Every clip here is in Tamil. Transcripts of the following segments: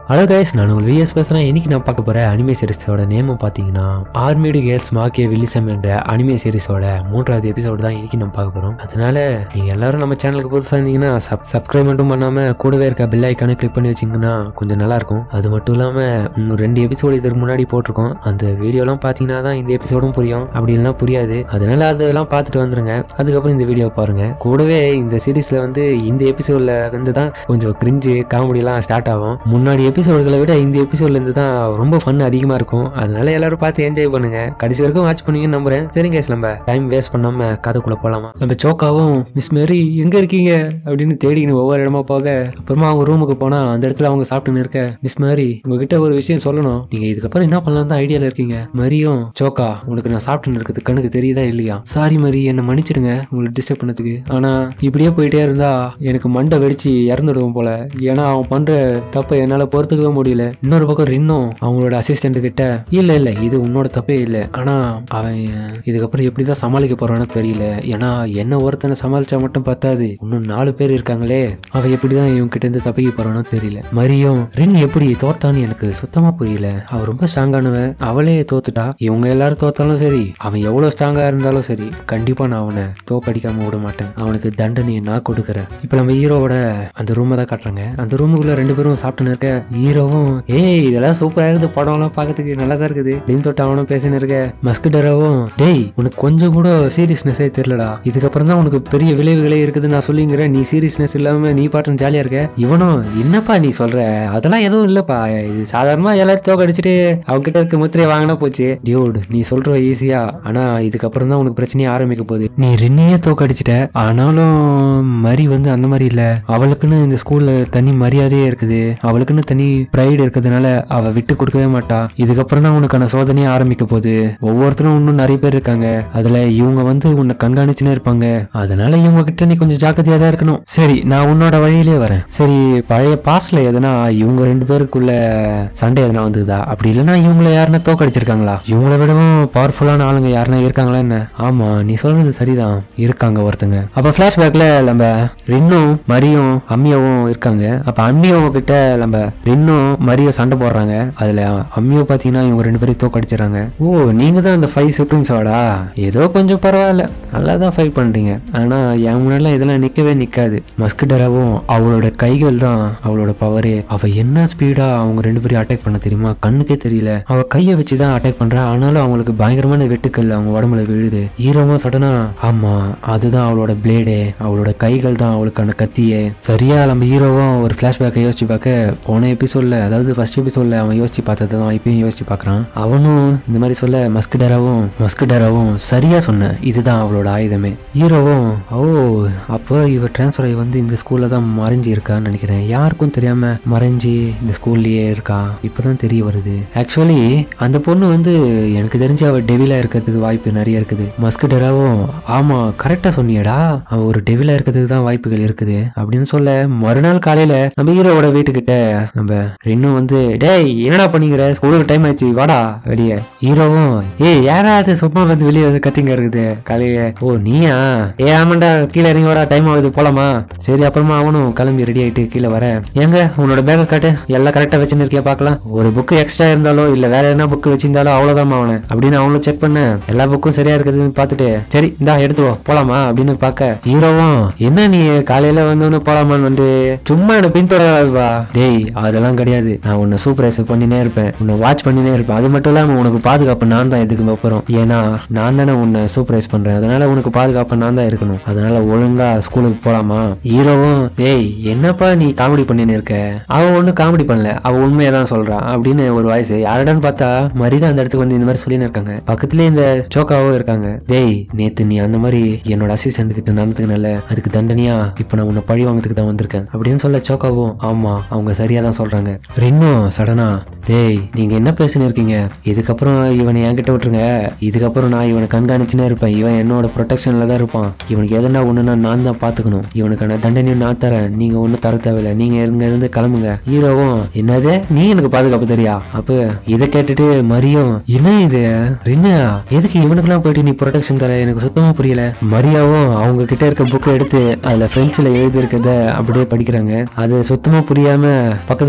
ஹலோ கைஸ் நான் உங்கள் விஎஸ் பேசுகிறேன் இன்னைக்கு நான் பார்க்க போகிற அனிமே சீரிஸோட நேமும் பார்த்தீங்கன்னா ஆர்மேடு கேர்ள்ஸ் மாக்கிய வில்லிசம் என்ற அனிமே சீரிஸோட மூன்றாவது எபிசோடு தான் இன்னைக்கு நம்ம பார்க்க போகிறோம் அதனால நீங்கள் எல்லாரும் நம்ம சேனலுக்கு புதுசாக இருந்தீங்கன்னா சப் சப்ஸ்கிரைப் மட்டும் பண்ணாமல் கூடவே இருக்க பெல் ஐக்கானு கிளிக் பண்ணி வச்சிங்கன்னா கொஞ்சம் நல்லாயிருக்கும் அது மட்டும் இல்லாமல் இன்னும் ரெண்டு எபிசோடு இதுக்கு முன்னாடி போட்டிருக்கோம் அந்த வீடியோலாம் பார்த்தீங்கன்னா தான் இந்த எபிசோடும் புரியும் அப்படி இல்லைனா புரியாது அதனால அதெல்லாம் பார்த்துட்டு வந்துருங்க அதுக்கப்புறம் இந்த வீடியோ பாருங்க கூடவே இந்த சீரிஸ்ல வந்து இந்த எபிசோட்ல வந்து தான் கொஞ்சம் கிரிஞ்சு காமெடிலாம் ஸ்டார்ட் ஆகும் முன்னாடி எபிசோடுகளை விட இந்த எபிசோட்ல இருந்து தான் ரொம்ப ஃபன் அதிகமா இருக்கும் அதனால எல்லாரும் பார்த்து என்ஜாய் பண்ணுங்க கடைசி வரைக்கும் வாட்ச் பண்ணுவீங்கன்னு நம்புறேன் சரிங்க guys, நம்ம டைம் வேஸ்ட் பண்ணாம கதைக்குள்ள போலாமா நம்ம சோக்காவும் மிஸ் மேரி எங்க இருக்கீங்க அப்படின்னு தேடிக்கின்னு ஒவ்வொரு இடமா போக அப்புறமா அவங்க ரூமுக்கு போனா அந்த இடத்துல அவங்க சாப்பிட்டுன்னு இருக்க மிஸ் மேரி உங்ககிட்ட ஒரு விஷயம் சொல்லணும் நீங்க இதுக்கப்புறம் என்ன பண்ணலாம் தான் ஐடியால இருக்கீங்க மரியும் சோக்கா உனக்கு நான் சாப்பிட்டுன்னு இருக்கிறது கண்ணுக்கு தெரியுதா இல்லையா சாரி மரி என்னை மன்னிச்சிடுங்க உங்களுக்கு டிஸ்டர்ப் பண்ணதுக்கு ஆனா இப்படியே போயிட்டே இருந்தா எனக்கு மண்டை வெடிச்சு இறந்துடுவோம் போல ஏன்னா அவன் பண்ற தப்பை என்னால பொறுத்துக்கவே முடியல இன்னொரு பக்கம் இன்னும் அவங்களோட அசிஸ்டன்ட் கிட்ட இல்ல இல்ல இது உன்னோட தப்பே இல்லை ஆனா அவன் இதுக்கப்புறம் எப்படிதான் சமாளிக்க போறான்னு தெரியல ஏன்னா என்ன ஒருத்தனை சமாளிச்சா மட்டும் பத்தாது இன்னும் நாலு பேர் இருக்காங்களே அவன் எப்படிதான் இவங்க கிட்ட இருந்து தப்பிக்க போறானோ தெரியல மரியும் ரின் எப்படி தோத்தான்னு எனக்கு சுத்தமா புரியல அவ ரொம்ப ஸ்ட்ராங்கானவன் அவளே தோத்துட்டா இவங்க எல்லாரும் தோத்தாலும் சரி அவன் எவ்வளவு ஸ்ட்ராங்கா இருந்தாலும் சரி கண்டிப்பா நான் அவனை தோக்கடிக்காம விட மாட்டேன் அவனுக்கு தண்டனையை நான் கொடுக்குறேன் இப்ப நம்ம ஹீரோவோட அந்த ரூமை தான் காட்டுறாங்க அந்த ரூமுக்குள்ள ரெண்டு பேரும் சாப்பிட்டுன்னு இருக்க ஹீரோவும் ஏய் இதெல்லாம் சூப்பரா இருக்குது படம்லாம் பார்க்கறதுக்கு நல்லா தான் இருக்குது லின் தொட்டு அவனும் பேசின்னு இருக்க மஸ்கிடராவும் டேய் உனக்கு கொஞ்சம் கூட சீரியஸ்னஸே தெரியலடா இதுக்கப்புறம் தான் உனக்கு பெரிய விளைவுகளே இருக்குது நான் சொல்லிங்கிறேன் நீ சீரியஸ்னஸ் இல்லாம நீ பாட்டுன்னு ஜாலியா இருக்க இவனும் என்னப்பா நீ சொல்ற அதெல்லாம் எதுவும் இல்லப்பா இது சாதாரணமா எல்லாரும் தோக்கடிச்சிட்டு அவங்க கிட்ட இருக்க முத்திரையை வாங்கினா போச்சு டியூட் நீ சொல்ற ஈஸியா ஆனா இதுக்கப்புறம் தான் உனக்கு பிரச்சனையே ஆரம்பிக்க போகுது நீ ரெண்டையே தோக்கடிச்சிட்ட ஆனாலும் மரி வந்து அந்த மாதிரி இல்ல அவளுக்குன்னு இந்த ஸ்கூல்ல தனி மரியாதையே இருக்குது அவளுக்குன்னு தனி ப்ரைடு இருக்கிறதுனால அவ விட்டு கொடுக்கவே மாட்டா இதுக்கப்புறம் தான் உனக்கான சோதனையே ஆரம்பிக்க போகுது ஒவ்வொருத்தரும் இன்னும் நிறைய பேர் இருக்காங்க அதுல இவங்க வந்து உன்னை கண்காணிச்சுனே இருப்பாங்க அதனால இவங்க கிட்ட நீ கொஞ்சம் ஜாக்கிரதையா தான் இருக்கணும் சரி நான் உன்னோட வழியிலே வரேன் சரி பழைய பாஸ்ட்ல எதனா இவங்க ரெண்டு பேருக்குள்ள சண்டை எதனா வந்ததா அப்படி இல்லைன்னா இவங்கள யாருன்னா தோக்கடிச்சிருக்காங்களா இவங்கள விடவும் பவர்ஃபுல்லான ஆளுங்க யாருன்னா இருக்காங்களா என்ன ஆமா நீ சொல்றது சரிதான் இருக்காங்க ஒருத்தங்க அப்ப பிளாஷ்பேக்ல நம்ம ரின்னும் மரியும் அம்மியாவும் இருக்காங்க அப்ப அம்மியாவும் கிட்ட நம்ம ரின்னும் மரியும் சண்டை போடுறாங்க அதுல அம்மியோ பாத்தீங்கன்னா இவங்க ரெண்டு பேரும் தோக்கடிச்சிடறாங்க ஓ நீங்க தான் அந்த ஃபைவ் சிப்டிங்ஸோடா ஏதோ கொஞ்சம் பரவாயில்ல நல்லா தான் ஃபைட் பண்றீங்க ஆனா என் முன்னாடி இதெல்லாம் நிக்கவே நிக்காது மஸ்கிடராவும் அவளோட கைகள் தான் அவளோட பவரே அவ என்ன ஸ்பீடா அவங்க ரெண்டு பேரும் அட்டாக் பண்ண தெரியுமா கண்ணுக்கே தெரியல அவ கையை வச்சு தான் அட்டாக் பண்றா ஆனாலும் அவங்களுக்கு பயங்கரமான வெட்டுக்கள் அவங்க உடம்புல விழுது ஈரமா சடனா ஆமா அதுதான் அவளோட பிளேடே அவளோட கைகள் தான் அவளுக்கான கத்தியே சரியா நம்ம ஹீரோவும் ஒரு பிளாஷ்பேக்கை யோசிச்சு பார்க்க போன எபிசோட்ல அதாவது ஃபர்ஸ்ட் எபிசோட்ல அவன் யோசிச்சு பார்த்ததை தான் இப்பயும் யோசிச்சு பார்க்கறான் அவனும் இந்த மாதிரி சொல்ல மஸ்கிடராவும் மஸ்கிடராவும் சரியா சொன்ன இதுதான் அவளோட ஆயுதமே ஹீரோவும் ஓ அப்போ இவ டிரான்ஸ்ஃபர் ஆகி வந்து இந்த ஸ்கூல்ல தான் மறைஞ்சு இருக்கான்னு நினைக்கிறேன் யாருக்கும் தெரியாம மறைஞ்சு இந்த ஸ்கூல்லயே இருக்கா இப்பதான் தெரிய வருது ஆக்சுவலி அந்த பொண்ணு வந்து எனக்கு தெரிஞ்சு அவ டெவிலா இருக்கிறதுக்கு வாய்ப்பு நிறைய இருக்குது மஸ்கிடராவும் ஆமா கரெக்டா சொன்னியடா அவ ஒரு டெவிலா இருக்கிறதுக்கு தான் வாய்ப்புகள் இருக்குது அப்படின்னு சொல்ல மறுநாள் காலையில நம்ம ஹீரோவோட வீட்டுக்கிட்ட நம்ம இன்னும் வந்து டேய் என்னடா பண்ணிக்கிற ஸ்கூலுக்கு டைம் ஆச்சு வாடா வெளியே ஹீரோவும் ஏய் யாராவது சும்மா வந்து வெளியே வந்து கத்திங்க இருக்குது காலையில ஓ நீயா ஏ ஆமாண்டா கீழே இறங்கி வாடா டைம் ஆகுது போலாமா சரி அப்புறமா அவனும் கிளம்பி ரெடி ஆயிட்டு கீழே வர எங்க உன்னோட பேக்கை காட்டு எல்லாம் கரெக்டா வச்சுன்னு இருக்கியா பார்க்கலாம் ஒரு புக்கு எக்ஸ்ட்ரா இருந்தாலோ இல்ல வேற என்ன புக்கு வச்சிருந்தாலோ அவ்வளவுதான் அவனை அப்படின்னு அவனும் செக் பண்ண எல்லா புக்கும் சரியா இருக்குதுன்னு பார்த்துட்டு சரி இந்தா எடுத்துவோ போலாமா அப்படின்னு பார்க்க ஹீரோவும் என்ன நீ காலையில வந்தோன்னு போலாமான்னு வந்து சும்மா என்ன பின்தொடராதுவா டேய் அதெல்லாம் கிடையாது நான் உன்னை சூப்பர்வைஸ் பண்ணினே இருப்பேன் உன்னை வாட்ச் பண்ணினே இருப்பேன் அது மட்டும் இல்லாம உனக்கு பாதுகாப்பு நான் தான் எதுக்கு வைப்பறோம் ஏன்னா நான் தானே உன்னை சூப்பர்வைஸ் பண்றேன் அதனால உனக்கு பாதுகாப்பு நான் தான் இருக்கணும் அதனால ஒழுங்கா ஸ்கூலுக்கு போலாமா ஹீரோவும் டேய் என்னப்பா நீ காமெடி பண்ணின்னு இருக்க அவ ஒன்றும் காமெடி பண்ணல அவ உண்மையை தான் சொல்றான் அப்படின்னு ஒரு வாய்ஸ் யாரடான்னு பார்த்தா மரிதான் அந்த இடத்துக்கு வந்து இந்த மாதிரி சொல்லின்னு இருக்காங்க பக்கத்துலயே இந்த சோக்காவும் இருக்காங்க டேய் நேத்து நீ அந்த மாதிரி என்னோட அசிஸ்டன்ட் கிட்ட நடந்துக்கனால அதுக்கு தண்டனையா இப்ப நான் உன்னை பழி வாங்கிறதுக்கு தான் வந்திருக்கேன் அப்படின்னு சொல்ல சோக்காவும் ஆமா அவங்க சரியா தான் சொல்றாங்க ரின்னும் சடனா டேய் நீங்க என்ன பேசின்னு இருக்கீங்க இதுக்கப்புறம் இவனை என்கிட்ட விட்டுருங்க இதுக்கப்புறம் நான் இவனை கண்காணிச்சுனே இருப்பேன் இவன் என்னோட ப்ரொடெக்ஷன்ல தான் இருப்பான் இவனுக்கு எதனா ஒண்ணுன்னா நான் தான் பாத்துக்கணும் இவனுக்கான தண்டனையும் நான் தரேன் நீங்க ஒன்றும் தர தேவையில்ல நீங்க இங்க இருந்து கிளம்புங்க ஹீரோவும் என்னது நீ எனக்கு பாதுகாப்பு தெரியா அப்ப இதை கேட்டுட்டு மரியும் என்ன இது ரின்னா எதுக்கு இவனுக்கெல்லாம் போயிட்டு நீ ப்ரொடெக்ஷன் தர எனக்கு சுத்தமா புரியல மரியாவும் அவங்க கிட்ட இருக்க புக்கை எடுத்து அதுல பிரெஞ்சுல எழுதி இருக்கிறத அப்படியே படிக்கிறாங்க அது சுத்தமா புரியாம பக்கத்துல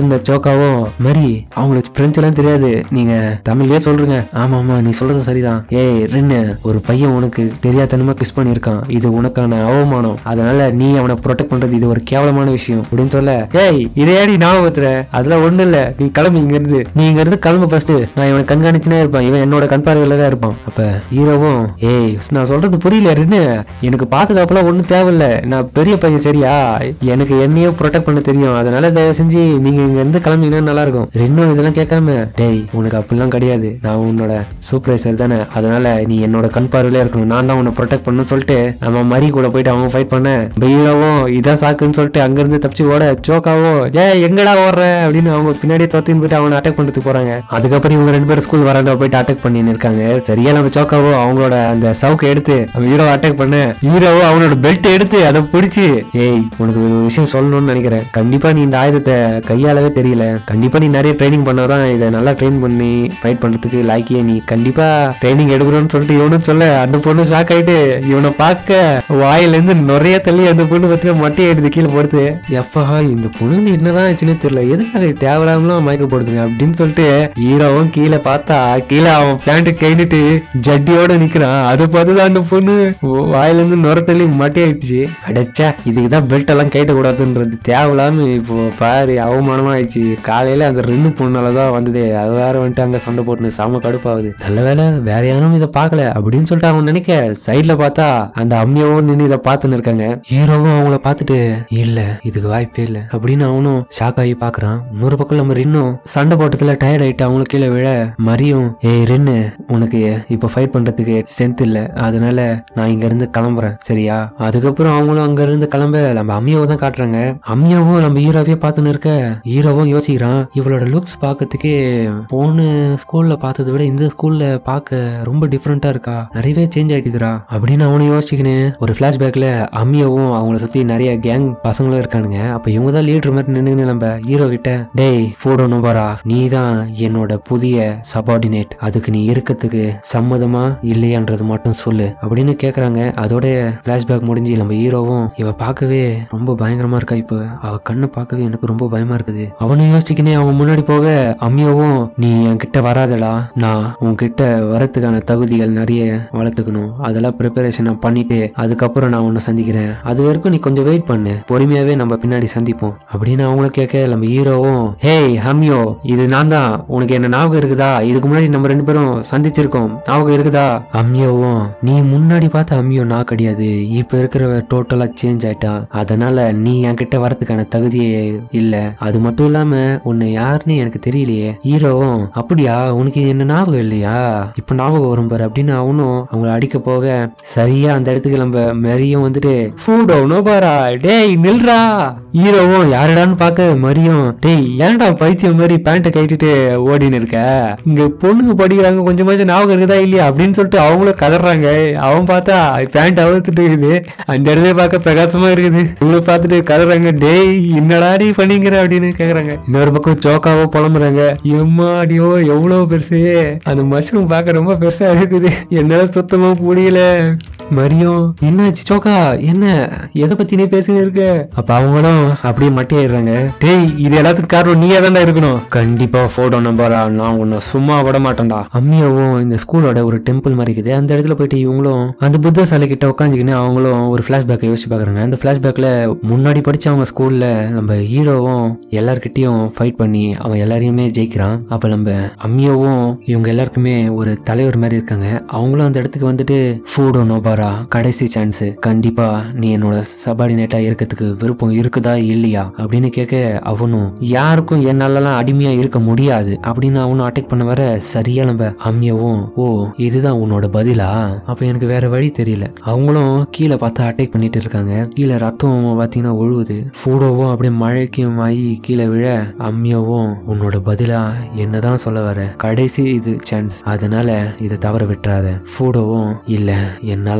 இருந்த சோக்காவும் மரி அவங்களுக்கு பிரெஞ்சு எல்லாம் தெரியாது நீங்க தமிழ்லயே சொல்றீங்க ஆமா ஆமா நீ சொல்றது சரிதான் ஏய் ரென்னு ஒரு பையன் உனக்கு தெரியாதனமா கிஸ் பண்ணியிருக்கான் இது உனக்கான அவமானம் அதனால நீ அவனை ப்ரொடெக்ட் பண்றது இது ஒரு கேவலமான விஷயம் அப்படின்னு சொல்ல ஏய் இதையாடி ஞாபகத்துல அதெல்லாம் ஒண்ணு இல்ல நீ கிளம்பு இங்க இருந்து நீ இங்க இருந்து கிளம்பு ஃபர்ஸ்ட் நான் இவனை கண்காணிச்சுனே இருப்பான் இவன் என்னோட கண் பார்வையில தான் இருப்பான் அப்ப ஹீரோவும் ஏய் நான் சொல்றது புரியல ரென்னு எனக்கு பாதுகாப்புலாம் ஒண்ணும் தேவையில்ல நான் பெரிய பையன் சரியா எனக்கு என்னையோ ப்ரொடெக்ட் பண்ண தெரியும் அதனால தயவு செஞ்சு நீங்க இங்க இருந்து கிளம்பிங்கன்னா நல்லா இருக்கும் ரெண்டும் இதெல்லாம் கேட்காம டேய் உனக்கு அப்படிலாம் கிடையாது நான் உன்னோட சூப்பர்வைசர் தானே அதனால நீ என்னோட கண் பார்வையில இருக்கணும் நான் தான் உன்னை ப்ரொடெக்ட் பண்ணணும்னு சொல்லிட்டு நம்ம மரி கூட போயிட்டு அவங்க ஃபைட் பண்ண பையாவும் இதான் சாக்குன்னு சொல்லிட்டு அங்கிருந்து தப்பிச்சு ஓட சோக்காவோ ஏ எங்கடா ஓடுற அப்படின்னு அவங்க பின்னாடியே தொத்தின்னு போயிட்டு அவனை அட்டாக் பண்ணிட்டு போறாங்க அதுக்கப்புறம் இவங்க ரெண்டு பேரும் ஸ்கூல் வராண்டா போயிட்டு அட்டாக் பண்ணின்னு இருக்காங்க சரியா நம்ம சோக்காவோ அவங்களோட அந்த சவுக்கை எடுத்து ஹீரோ அட்டாக் பண்ண ஹீரோவோ அவனோட பெல்ட் எடுத்து அதை பிடிச்சி ஏய் உனக்கு ஒரு விஷயம் சொல்லணும்னு நினைக்கிறேன் கண்டிப்பா நீ இந்த ஆயுதத்தை கையாளவே தெரியல கண்டிப்பா நீ நிறைய ட்ரைனிங் பண்ணாதான் இதை நல்லா ட்ரெயின் பண்ணி ஃபைட் பண்றதுக்கு லாய்க்கிய நீ கண்டிப்பா ட்ரைனிங் எடுக்கணும்னு சொல்லிட்டு இவனும் சொல்ல அந்த பொண்ணு ஷாக் ஆயிட்டு இவனை பார்க்க வாயில இருந்து நிறைய தள்ளி அந்த பொண்ணு பத்தின மட்டையை எடுத்து கீழே போடுது எப்பா இந்த பொண்ணு என்னதான் ஆச்சுன்னே தெரியல எதுக்காக இது தேவையில்லாமலாம் மயக்கப்படுதுங்க அப்படின்னு சொல்லிட்டு ஹீரோவும் கீழே பார்த்தா கீழே அவன் பேண்ட் கைனிட்டு ஜட்டியோட நிக்கிறான் அதை பார்த்துதான் அந்த பொண்ணு வாயில இருந்து நுர தள்ளி மட்டையாயிடுச்சு அடைச்சா இதுக்கு தான் பெல்ட் எல்லாம் கேட்ட கூடாதுன்றது தேவையில்லாம இப்போ பாரு அவமானமா ஆயிடுச்சு காலையில அந்த ரெண்டு பொண்ணாலதான் வந்தது அது வேற வந்துட்டு அங்க சண்டை போட்டு செம கடுப்பாகுது நல்ல வேலை வேற யாரும் இதை பார்க்கல அப்படின்னு சொல்லிட்டு அவங்க நினைக்க சைட்ல பார்த்தா அந்த அம்மியாவும் நின்று இதை பார்த்துன்னு இருக்காங்க ஹீரோவும் அவங்கள பார்த்துட்டு இல்ல இதுக்கு வாய்ப்பே இல்ல அப்படின்னு அவனும் ஷாக் ஆகி பாக்குறான் இன்னொரு பக்கம் நம்ம இன்னும் சண்டை போட்டதுல டயர்ட் ஆயிட்டு அவங்களும் கீழே விழ மரியும் ஏய் ரென்னு உனக்கு இப்ப ஃபைட் பண்றதுக்கு ஸ்ட்ரென்த் இல்ல அதனால நான் இங்க இருந்து கிளம்புறேன் சரியா அதுக்கப்புறம் அவங்களும் அங்க இருந்து கிளம்ப நம்ம அம்மியாவை தான் காட்டுறாங்க அம்மியாவும் நம்ம ஹீரோவே பார்த்துன்னு இருக்க ஹீரோவும் யோசிக்கிறான் இவளோட லுக்ஸ் பார்க்கறதுக்கே போன ஸ்கூல்ல பார்த்ததை விட இந்த ஸ்கூல்ல பார்க்க ரொம்ப டிஃப்ரெண்டா இருக்கா நிறையவே சேஞ்ச் ஆயிட்டுக்கிறா அப்படின்னு அவனும் யோசிச்சுக்கினு ஒரு ஃபிளாஷ்பேக்ல அம்மியாவும் அவங்கள சுத்தி நிறைய கேங் பசங்களும் இருக்கானுங்க அப்ப இவங்க தான் லீடர் மாதிரி நின்னுங்கன்னு நம்ம ஹீரோ கிட்ட டேய் ஃபோடோ நோபாரா நீ தான் என்னோட புதிய சபார்டினேட் அதுக்கு நீ இருக்கிறதுக்கு சம்மதமா இல்லையான்றது மட்டும் சொல்லு அப்படின்னு கேக்குறாங்க அதோட ஃபிளாஷ்பேக் முடிஞ்சு நம்ம ஹீரோவும் இவ பார்க்கவே ரொம்ப பயங்கரமா இருக்கா இப்போ அவ கண்ணை பார்க்கவே எனக்கு ரொம்ப பயமா இருக்குது அவனும் யோசிச்சுக்கினே அவன் முன்னாடி போக அம்மியாவும் நீ என் கிட்ட வராதடா நான் உன்கிட்ட வரத்துக்கான தகுதிகள் நிறைய வளர்த்துக்கணும் அதெல்லாம் ப்ரிப்பரேஷன் நான் பண்ணிட்டு அதுக்கப்புறம் நான் உன்னை சந்திக்கிறேன் அது வரைக்கும் நீ கொஞ்சம் வெயிட் பண்ணு பொறுமையாவே நம்ம பின்னாடி சந்திப்போம் அப்படின்னு அவங்களும் கேட்க நம்ம ஹீரோவும் ஹேய் ஹம்யோ இது நான் தான் உனக்கு என்ன ஞாபகம் இருக்குதா இதுக்கு முன்னாடி நம்ம ரெண்டு பேரும் சந்திச்சிருக்கோம் ஞாபகம் இருக்குதா அம்யோவும் நீ முன்னாடி பார்த்த அம்மியோ நான் கிடையாது இப்ப இருக்கிறவ டோட்டலா சேஞ்ச் ஆயிட்டான் அதனால நீ என்கிட்ட வரதுக்கான தகுதியே இல்ல அது மட்டும் இல்லாம உன்னை யாருன்னு எனக்கு தெரியலையே ஹீரோவும் அப்படியா உனக்கு என்ன ஞாபகம் இல்லையா இப்ப ஞாபகம் வரும் பாரு அப்படின்னு அவனும் அவங்கள அடிக்க போக சரியா அந்த இடத்துக்கு நம்ம மெரியும் வந்துட்டு ஃபூடோ நோபாரா டேய் நில்றா ஹீரோவும் யாரடான்னு பார்க்க மரியும் டேய் ஏன்டா பைத்தியம் மாதிரி பேண்ட்டை கட்டிட்டு ஓடின்னு இருக்க இங்க பொண்ணுங்க படிக்கிறாங்க கொஞ்சமாச்சும் ஞாபகம் இருக்குதா இல்லையா அப்படின்னு சொல்லிட்டு அவங்களும் கதறாங்க அவன் பார்த்தா பேண்ட் அவுத்துட்டு இருக்குது அந்த இடத்துல பார்க்க பிரகாசமா இருக்குது இவங்களை பார்த்துட்டு கதறாங்க டேய் என்னடா நீ பண்ணிக்கிற அப்படின்னு கேக்குறாங்க இன்னொரு பக்கம் சோக்காவோ புலம்புறாங்க எம்மாடியோ எவ்வளவு பெருசு அந்த மஷ்ரூம் பார்க்க ரொம்ப பெருசா இருக்குது என்னால சுத்தமா முடியல மரியம் என்னாச்சு சோக்கா என்ன எதை பத்தி நீ பேசினு இருக்க அப்ப அவங்களும் அப்படியே மட்டையாயிடுறாங்க டேய் இது எல்லாத்துக்கும் காரணம் நீயே தான்டா இருக்கணும் கண்டிப்பா போட்டோ நம்பரா நான் உன்னை சும்மா விட மாட்டேன்டா அம்மியாவும் இந்த ஸ்கூலோட ஒரு டெம்பிள் மாதிரி இருக்குது அந்த இடத்துல போயிட்டு இவங்களும் அந்த புத்த சிலை கிட்ட உட்காந்துக்கின்னு அவங்களும் ஒரு ஃபிளாஷ்பேக்கை யோசிச்சு பாக்குறாங்க அந்த ஃபிளாஷ்பேக்ல முன்னாடி படிச்சவங்க ஸ்கூல்ல நம்ம ஹீரோவும் எல்லார்கிட்டயும் ஃபைட் பண்ணி அவன் எல்லாரையுமே ஜெயிக்கிறான் அப்ப நம்ம அம்மியாவும் இவங்க எல்லாருக்குமே ஒரு தலைவர் மாதிரி இருக்காங்க அவங்களும் அந்த இடத்துக்கு வந்துட்டு ஃபூடோ நோபாரா கடைசி சான்ஸ் கண்டிப்பா நீ என்னோட சபார்டினேட்டா இருக்கிறதுக்கு விருப்பம் இருக்குதா இல்லையா அப்படின்னு கேட்க அவனும் யாருக்கும் என்னாலலாம் அடிமையா இருக்க முடியாது அப்படின்னு அவனும் அட்டாக் பண்ண வர சரியா நம்ம அம்மியாவும் ஓ இதுதான் உன்னோட பதிலா அப்ப எனக்கு வேற வழி தெரியல அவங்களும் கீழே பார்த்து அட்டாக் பண்ணிட்டு இருக்காங்க கீழே ரத்தம் பாத்தீங்கன்னா ஒழுகுது ஃபூடோவும் அப்படியே மழைக்கும் ஆகி கீழே விழ அம்மியாவும் உன்னோட பதிலா என்னதான் சொல்ல வர கடைசி இது சான்ஸ் அதனால இதை தவற விட்டுறாத ஃபூடோவும் இல்ல என்னால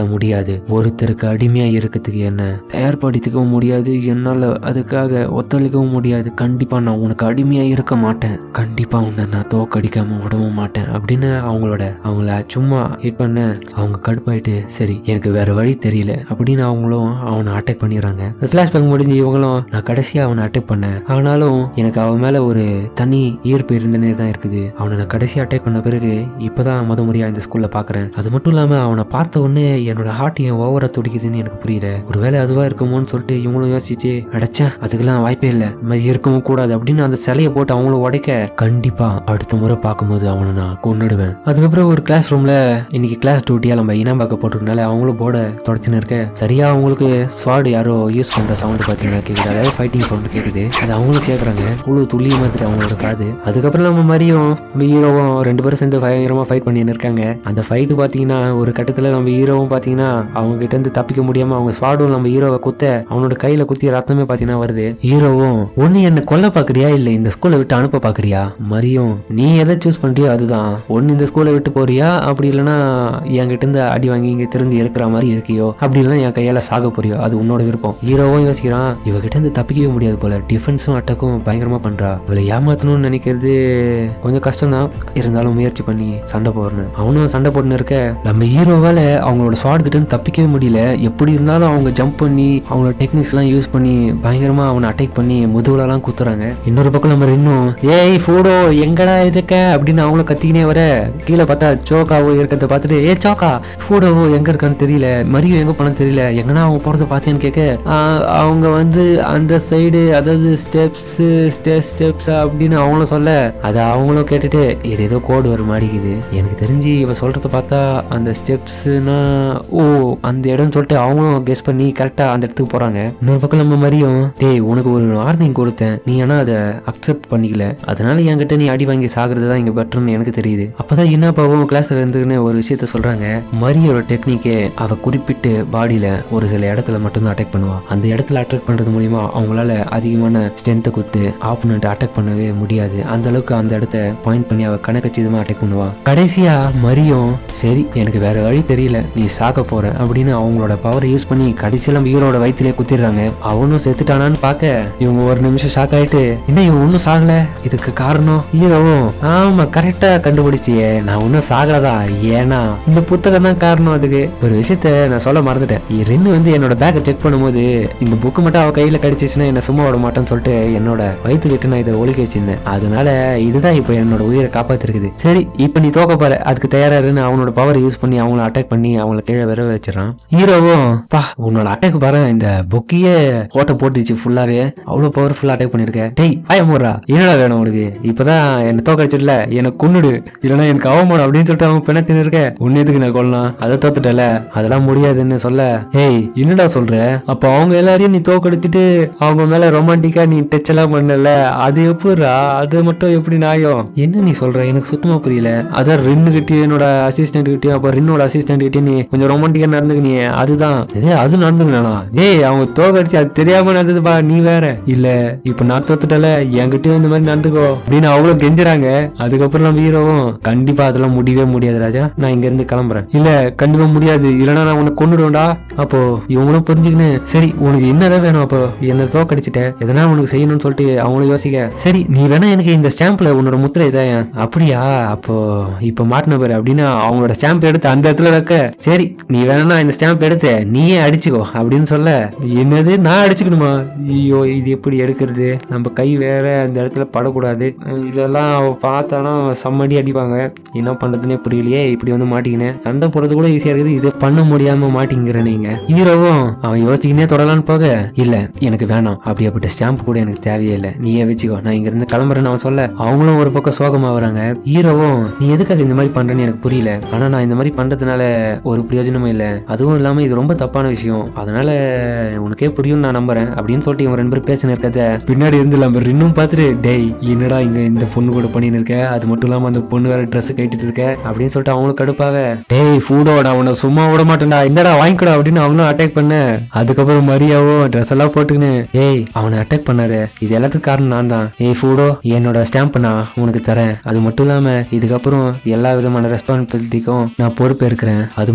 முடியாது ஒருத்தருக்கு அடிமையா இருக்கிறதுக்கு என்ன தயார்படுத்திக்கவும் முடியாது என்னால அதுக்காக ஒத்துழைக்கவும் முடியாது கண்டிப்பா நான் உனக்கு அடிமையா இருக்க மாட்டேன் கண்டிப்பா உன்னை நான் தோக்கடிக்காம விடவும் மாட்டேன் அப்படின்னு அவங்களோட அவங்கள சும்மா ஹிட் பண்ண அவங்க கடுப்பாயிட்டு சரி எனக்கு வேற வழி தெரியல அப்படின்னு அவங்களும் அவனை அட்டாக் பண்ணிடுறாங்க ஃபிளாஷ்பேக் முடிஞ்சு இவங்களும் நான் கடைசியா அவனை அட்டாக் பண்ணேன் ஆனாலும் எனக்கு அவன் மேல ஒரு தனி ஈர்ப்பு இருந்தனே தான் இருக்குது அவனை நான் கடைசியா அட்டாக் பண்ண பிறகு இப்பதான் முத முறையா இந்த ஸ்கூல்ல பாக்குறேன் அது மட்டும் இல்லாம அவனை பார்த்த உடனே என்னோட ஹார்ட் ஏன் ஓவரா துடிக்குதுன்னு எனக்கு புரியல ஒருவேளை அதுவா இருக்குமோன்னு சொல்லிட்டு இவங்களும் யோசிச்சு அடைச்சேன் அதுக்கெல்லாம் வாய்ப்பே இல்லை இந்த மாதிரி இருக்கவும் கூடாது அப்படின்னு அந்த சிலையை போட்டு அவங்களும் உடைக்க கண்டிப்பா அடுத்த முறை பார்க்கும்போது அவனை நான் கொன்னுடுவேன் அதுக்கப்புறம் ஒரு கிளாஸ் ரூம்ல இன்னைக்கு கிளாஸ் டியூட்டியா நம்ம இனம் பார்க்க போட்டிருக்கனால அவங்களும் போர்டை தொடச்சுன்னு இருக்க சரியா அவங்களுக்கு ஸ்வாடு யாரோ யூஸ் பண்ற சவுண்ட் பார்த்தீங்கன்னா கேக்குது அதாவது ஃபைட்டிங் சவுண்ட் கேக்குது அது அவங்களும் கேக்குறாங்க அவ்வளவு துல்லியமா இருக்குது அவங்களோட காது அதுக்கப்புறம் நம்ம மாதிரியும் நம்ம ஹீரோவும் ரெண்டு பேரும் சேர்ந்து பயங்கரமா ஃபைட் பண்ணின்னு இருக்காங்க அந்த ஃபைட்டு பார்த்தீங்கன்னா ஒரு கட்டத்தில் நம்ம ஹீரோவும் பார்த்தீங்கன்னா அவங்க கிட்ட இருந்து தப்பிக்க முடியாம அவங்க ஸ்வாடும் நம்ம ஹீரோவை குத்த அவனோட கையில குத்தி ரத்தமே பார்த்தீங்கன்னா வருது ஹீரோவும் ஒன்னு என்ன கொல்ல பாக்குறியா இல்ல இந்த ஸ்கூலை விட்டு அனுப்ப பாக்குறியா மரியும் நீ எதை சூஸ் பண்றியோ அதுதான் ஒன்னு இந்த ஸ்கூலை விட்டு போறியா அப்படி இல்லைன்னா என்கிட்ட இருந்து அடி வாங்கி இங்க திரும்பி இருக்கிற மாதிரி இருக்கியோ அப்படி இல்லைன்னா என் கையால சாக போறியோ அது உன்னோட விருப்பம் ஹீரோவும் யோசிக்கிறான் இவகிட்ட இருந்து தப்பிக்கவே முடியாது போல டிஃபென்ஸும் அட்டாக்கும் பயங்கரமா பண்றா இவளை ஏமாத்தணும்னு நினைக்கிறது கொஞ்சம் கஷ்டம் தான் இருந்தாலும் முயற்சி பண்ணி சண்டை போடணும் அவனும் சண்டை போட்டுன்னு இருக்க நம்ம ஹீரோவால அவங்களோட ஸ்வாட் கிட்ட இருந்து தப்பிக்கவே முடியல எப்படி இருந்தாலும் அவங்க ஜம்ப் பண்ணி அவங்களோட டெக்னிக்ஸ் எல்லாம் யூஸ் பண்ணி பயங்கரமா அவனை அட்டாக் பண்ணி முதுகுலலாம் குத்துறாங்க இன்னொரு பக்கம் நம்ம இன்னும் ஏய் ஃபோடோ எங்கடா இருக்க அப்படின்னு அவங்களும் கத்திக்கினே வர கீழே பார்த்தா சோக்காவோ இருக்கிறத பார்த்துட்டு ஏ சோக்கா ஃபோடோவோ எங்க இருக்கான்னு தெரியல மரியும் எங்க போனான்னு தெரியல எங்கன்னா அவங்க போறத பார்த்தேன்னு கேட்க ஆஹ், அவங்க வந்து அந்த சைடு அதாவது ஸ்டெப்ஸ் ஸ்டெப்ஸ் ஸ்டெப்ஸ் அப்படின்னு அவங்களும் சொல்ல அதை அவங்களும் கேட்டுட்டு இது ஏதோ கோடு வர மாட்டேங்குது எனக்கு தெரிஞ்சு இவ சொல்றத பார்த்தா அந்த ஸ்டெப்ஸ்னா ஓ அந்த இடம்னு சொல்லிட்டு அவங்களும் கெஸ் பண்ணி கரெக்டா அந்த இடத்துக்கு போறாங்க இன்னொரு பக்கம் நம்ம மாதிரியும் டேய் உனக்கு ஒரு வார்னிங் கொடுத்தேன் நீ ஆனா அதை அக்செப்ட் பண்ணிக்கல அதனால என்கிட்ட நீ அடி வாங்கி சாகுறது தான் இங்க பெட்டர்னு எனக்கு தெரியுது அப்பதான் என்னப்பாவும் கிளாஸ்ல இருந்துன்னு ஒரு விஷயத்த சொல்றாங்க மரியோட டெக்னிக்கே அவ குறிப்பிட்டு பாடியில ஒரு சில இடத்துல மட்டும்தான் அட்டாக் பண்ணுவா அந்த இடத்துல அட்டாக் பண்றது மூலியமா அவங்களால அதிகமான ஸ்ட்ரென்த்தை கொடுத்து ஆப்போனண்ட் அட்டாக் பண்ணவே முடியாது அந்த அளவுக்கு அந்த இடத்த பாயிண்ட் பண்ணி அவ கணக்கச்சிதமா அட்டாக் பண்ணுவா கடைசியா மரியும் சரி எனக்கு வேற வழி தெரியல நீ சாக்க போற அப்படின்னு அவங்களோட பவரை யூஸ் பண்ணி கடைசியில ஹீரோட வயிற்றுலயே குத்திடுறாங்க அவனும் செத்துட்டானான்னு பார்க்க இவங்க ஒரு நிமிஷம் ஷாக் ஆயிட்டு என்ன இவன் ஒன்றும் சாகல இதுக்கு காரணம் ஹீரோவும் ஆமா கரெக்டா கண்டுபிடிச்சியே நான் ஒன்றும் சாகலதா ஏன்னா இந்த புத்தகம் தான் காரணம் அதுக்கு ஒரு விஷயத்த நான் சொல்ல மறந்துட்டேன் ரெண்டு வந்து என்னோட பேக்கை செக் பண்ணும்போது இந்த புக்கு மட்டும் அவ கையில கிடைச்சிச்சுன்னா என்ன சும்மா விட மாட்டேன்னு சொல்லிட்டு என்னோட வயிற்றுக்கிட்ட நான் இதை ஒழிக்க வச்சிருந்தேன் அதனால இதுதான் இப்போ என்னோட உயிரை காப்பாத்திருக்குது சரி இப்போ நீ தோக்க போற அதுக்கு தயாரா இருந்து அவனோட பவர் யூஸ் பண்ணி அவங்கள அட்டாக் பண்ணி அவங்கள கீழே வர வச்சிடறான் ஹீரோவும் பா உன்னோட அட்டாக் பாரு இந்த புக்கையே ஓட்ட போட்டுச்சு ஃபுல்லாவே அவ்வளவு பவர்ஃபுல்லா அட்டாக் பண்ணிருக்க டேய் ஆய போடுறா என்னடா வேணும் உனக்கு இப்பதான் என்ன தோக்கடிச்சிடல எனக்கு கொன்னுடு இல்லைன்னா எனக்கு அவமானம் அப்படின்னு சொல்லிட்டு அவன் பிணத்தின்னு இருக்க உன்ன நான் கொல்லலாம் அதை தோத்துட்டல அதெல்லாம் முடியாதுன்னு சொல்ல ஏய் என்னடா சொல்ற அப்ப அவங்க எல்லாரையும் நீ தோக்கடிச்சிட்டு அவங்க மேல ரொமான்டிக்கா நீ டச் எல்லாம் பண்ணல அது எப்படிடா அது மட்டும் எப்படி நியாயம் என்ன நீ சொல்ற எனக்கு சுத்தமா புரியல அதான் ரெண்டு கிட்டயும் என்னோட அசிஸ்டன்ட் கிட்டயும் அப்ப ரின்னோட அசிஸ்டன்ட் கிட்டயும் நீ கொஞ்சம் ரொமான்டிக்கா நடந்துக்கினே அதுதான் இதே அது நடந்துக்கணா ஏய் அவங்க தோக்கடிச்சு அது தெரியாம நடந்ததுப்பா நீ வேற இல்ல இப்ப நான் தோத்துட்டல என்கிட்டயும் இந்த மாதிரி நடந்துக்கோ அப்படின்னு அவங்களும் கெஞ்சுறாங்க அதுக்கப்புறம் நம்ம ஹீரோவும் கண்டிப்பா அதெல்லாம் முடியவே முடியாது ராஜா நான் இங்க இருந்து கிளம்புறேன் இல்ல கண்டிப்பா முடியாது இல்லைன்னா நான் உன்னை கொண்டுடுவேன்டா அப்போ இவங்களும் புரிஞ்சுக்கின்னு சரி உனக்கு என்னதான் வேணும் அப்போ என்ன தோக்கடிச்சிட்ட எதனா உனக்கு செய்யணும்னு சொல்லிட்டு அவங்களும் யோசிக்க சரி நீ வேணா எனக்கு இந்த ஸ்டாம்ப்ல உன்னோட முத்திரை இதாயன் அப்படியா அப்போ இப்ப மாட்டின பாரு அப்படின்னு அவங்களோட ஸ்டாம்ப் எடுத்து அந்த இடத்துல வைக்க சரி நீ வேணா இந்த ஸ்டாம்ப் எடுத்து நீயே அடிச்சுக்கோ அப்படின்னு சொல்ல என்னது நான் அடிச்சுக்கணுமா ஐயோ இது எப்படி எடுக்கிறது நம்ம கை வேற அந்த இடத்துல படக்கூடாது அஹ் இதெல்லாம் அவ பார்த்தானா செம்மடி அடிப்பாங்க என்ன பண்றதுன்னே புரியலையே இப்படி வந்து மாட்டிக்கினேன் சண்டை போடுறது கூட ஈஸியா இருக்குது இதை பண்ண முடியாம மாட்டிங்கிற நீங்க ஹீரோவும் அவன் யோசிச்சுக்கினே தொடலான்னு போக இல்ல எனக்கு வேணாம் அப்படியாப்பட்ட ஸ்டாம்ப் கூட எனக்கு தேவையே இல்லை நீயே வச்சுக்கோ நான் இங்க இருந்து கிளம்புறேன்னு அவன் சொல்ல அவங்களும் ஒரு பக்கம் சோகமா வராங்க ஹீரோவும் நீ எதுக்காக இந்த மாதிரி பண்றேன்னு எனக்கு புரியல ஆனா நான் இந்த மாதிரி பண்றதுனால ஒரு பிரயோஜனமும் இல்லை அதுவும் இல்லாம இது ரொம்ப தப்பான விஷயம் அதனால உனக்கே புரியும் நான் நம்புறேன் அப்படின்னு சொல்லிட்டு இவங்க ரெண்டு பேரும் பேசின இருக்கத பின்னாடி இருந்து நம்ம இன்னும் பார்த்துட்டு டேய் என்னடா இங்க இந்த பொண்ணு கூட பண்ணின்னு இருக்க அது மட்டும் இல்லாம அந்த பொண்ணு வேற ட்ரெஸ் கட்டிட்டு இருக்க அப்படின்னு சொல்லிட்டு அவங்களும் கடுப்பாவ டேய் ஃபூடோ நான் உன்னை சும்மா விட மாட்டேன்டா இந்தடா வாங்கிக்கடா அப்படின்னு அவங்களும் அட்டாக் பண்ண அதுக்கப்புறம் மரியாவோ ட்ரெஸ் எல்லாம் போட்டுக்கின்னு ஏய் அவனை அட்டாக் பண்ணாரு இது எல்லாத்துக்கும் காரணம் நான் தான் ஏய் ஃபூடோ என்னோட ஸ்டாம்ப் நான் உனக்கு தரேன் அது மட்டும் இல்லாம இதுக்கப்புறம் எல்லா விதமான ரெஸ்பான்சிபிலிட்டிக்கும் நான் பொறுப்பு இருக்கிறேன் அது மட்டும் இல்லாம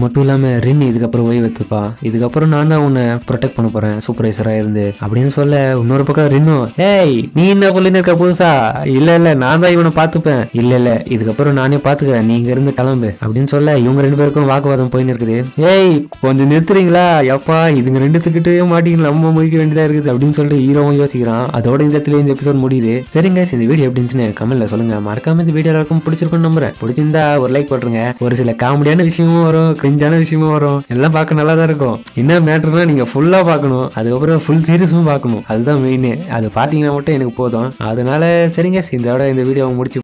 இல்லாம ரின் இதுக்கப்புறம் ஓய்வு எடுத்துப்பா இதுக்கப்புறம் நான் தான் உன்னை ப்ரொடெக்ட் பண்ண போறேன் சூப்பர்வைசரா இருந்து அப்படின்னு சொல்ல இன்னொரு பக்கம் ரின்னும் ஏய் நீ என்ன சொல்லின்னு இருக்க புதுசா இல்ல இல்ல நான் தான் இவனை பாத்துப்பேன் இல்ல இல்ல இதுக்கப்புறம் நானே பாத்துக்கிறேன் நீ இங்க இருந்து கிளம்பு அப்படின்னு சொல்ல இவங்க ரெண்டு பேருக்கும் வாக்குவாதம் போயின்னு இருக்குது ஏய் கொஞ்சம் நிறுத்துறீங்களா எப்பா இதுங்க ரெண்டுத்துக்கிட்டே மாட்டிங்க நம்ம முடிக்க வேண்டியதா இருக்குது அப்படின்னு சொல்லிட்டு ஹீரோவும் யோசிக்கிறான் அதோட இந்த இடத்துல இந்த எபிசோட் முடியுது சரிங்க இந்த வீடியோ எப்படி இருந்துச்சுன்னு கமெண்ட்ல சொல்லுங்க மறக்காம இந்த வீடியோ எல்லாருக்கும் பிடிச்சிருக்கும்னு நம்புறேன் பிடிச்சிருந்தா ஒரு லைக் போட்டுருங்க ஒரு சில காமெடியான விஷயமும் வரும் கிரிஞ்சான விஷயமும் வரும் எல்லாம் பார்க்க நல்லா தான் இருக்கும் என்ன மேட்டர்னா நீங்க ஃபுல்லா பார்க்கணும் அதுக்கப்புறம் ஃபுல் சீரிஸும் பார்க்கணும் அதுதான் மெயின் அது பார்த்தீங்கன்னா மட்டும் எனக்கு போதும் அதனால சரிங்க இதோட இந்த வீடியோ முடிச்சு